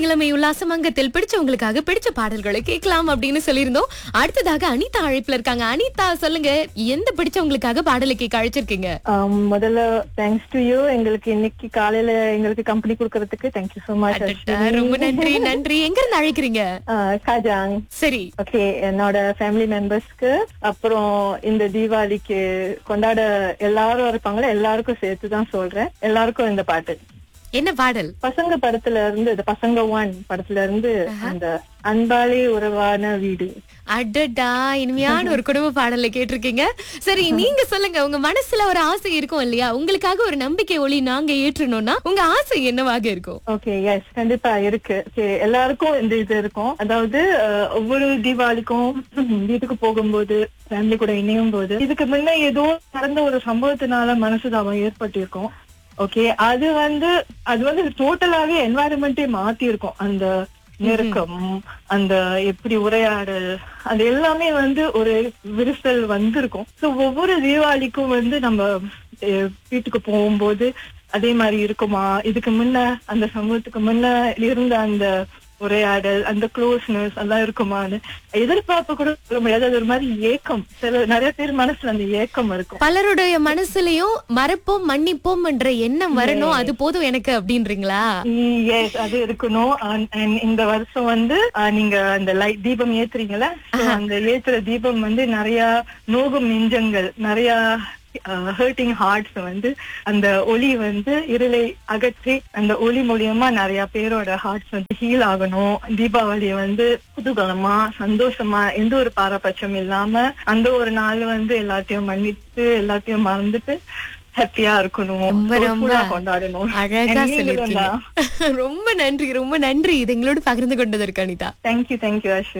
இளமை உல்லாசம் அங்கத்தில் பிடிச்சவங்களுக்காக பிடிச்ச பாடல்களை கேட்கலாம் அப்படின்னு சொல்லியிருந்தோம் அடுத்ததாக அனிதா அழைப்புல இருக்காங்க அனிதா சொல்லுங்க எந்த பிடிச்சவங்களுக்காக பாடலை கேட்க அழைச்சிருக்கீங்க Um, முதல்ல தேங்க்ஸ் டு யூ எங்களுக்கு இன்னைக்கு காலையில எங்களுக்கு கம்பெனி கொடுக்கறதுக்கு தேங்க்யூ so மச் அடடா, ரொம்ப நன்றி நன்றி எங்க இருந்து அழைக்கிறீங்க காஜாங் சரி ஓகே என்னோட ஃபேமிலி மெம்பர்ஸ்க்கு அப்புறம் இந்த தீபாவளிக்கு கொண்டாட எல்லாரும் இருப்பாங்களே எல்லாருக்கும் சேர்த்து தான் சொல்றேன் எல்லாருக்கும் இந்த பாட்டு என்ன பாடல் பசங்க படத்துல இருந்து இந்த பசங்க ஒன் படத்துல இருந்து அந்த அன்பாலே உறவான வீடு அடடா இனிமையான ஒரு குடும்ப பாடலை கேட்டிருக்கீங்க சரி நீங்க சொல்லுங்க உங்க மனசுல ஒரு ஆசை இருக்கும் இல்லையா உங்களுக்காக ஒரு நம்பிக்கை ஒளி நாங்க ஏற்றணும்னா உங்க ஆசை என்னவாக இருக்கும் ஓகே எஸ் கண்டிப்பா இருக்கு Okay, எல்லாருக்கும் இந்த இது இருக்கும் அதாவது அஹ், ஒவ்வொரு தீபாவளிக்கும் வீட்டுக்கு போகும்போது ஃபேமிலி கூட இணையும் போது இதுக்கு முன்ன ஏதோ நடந்த ஒரு சம்பவத்தினால மனசுதாபம் ஏற்பட்டிருக்கும் ஓகே அது வந்து அது வந்து டோட்டலாவே என்வாயரன்மெண்டே மாத்தி இருக்கும் அந்த நெருக்கம் அந்த எப்படி உரையாடல் அது எல்லாமே வந்து ஒரு விரிசல் வந்திருக்கும் சோ ஒவ்வொரு தீபாவளிக்கும் வந்து நம்ம அஹ், வீட்டுக்கு போகும்போது அதே மாதிரி இருக்குமா இதுக்கு முன்ன அந்த சமூகத்துக்கு முன்ன இருந்த அந்த உரையாடல் அந்த க்ளோஸ்னஸ் எல்லாம் இருக்குமான்னு எதிர்பார்ப்பு கூட சொல்ல முடியாது அது ஒரு மாதிரி ஏக்கம் சில நிறைய பேர் மனசுல அந்த ஏக்கம் இருக்கும் பலருடைய மனசுலயும் மறப்போம் மன்னிப்போம் என்ற எண்ணம் வரணும் அது போதும் எனக்கு அப்படின்றீங்களா எஸ் அது இருக்கணும் And- and இந்த வருஷம் வந்து அஹ், நீங்க அந்த லைட் தீபம் ஏத்துறீங்களா So, அந்த ஏத்துற தீபம் வந்து நிறைய நோகும் நெஞ்சங்கள் நிறைய ஹர்ட்டிங் ஹார்ட்ஸ் வந்து அந்த ஒளி வந்து இருளை அகற்றி அந்த ஒளி மூலியமா நிறைய பேரோட ஹார்ட்ஸ் வந்து ஹீல் ஆகணும் தீபாவளி வந்து குதூகலமா சந்தோஷமா எந்த ஒரு பாரபட்சம் இல்லாம அந்த ஒரு நாள் வந்து எல்லாத்தையும் மன்னித்து எல்லாத்தையும் மறந்துட்டு ஹாப்பியா இருக்கணும் ரொம்ப ரொம்ப soulful-ஆ கொண்டாடணும் அழகா And நீங்களும் தான். சொல்லிருக்கீங்க ரொம்ப நன்றி ரொம்ப நன்றி இது எங்களோட பகிர்ந்து கொண்டதற்கு அனிதா தேங்க்யூ தேங்க்யூ அஸ்வின்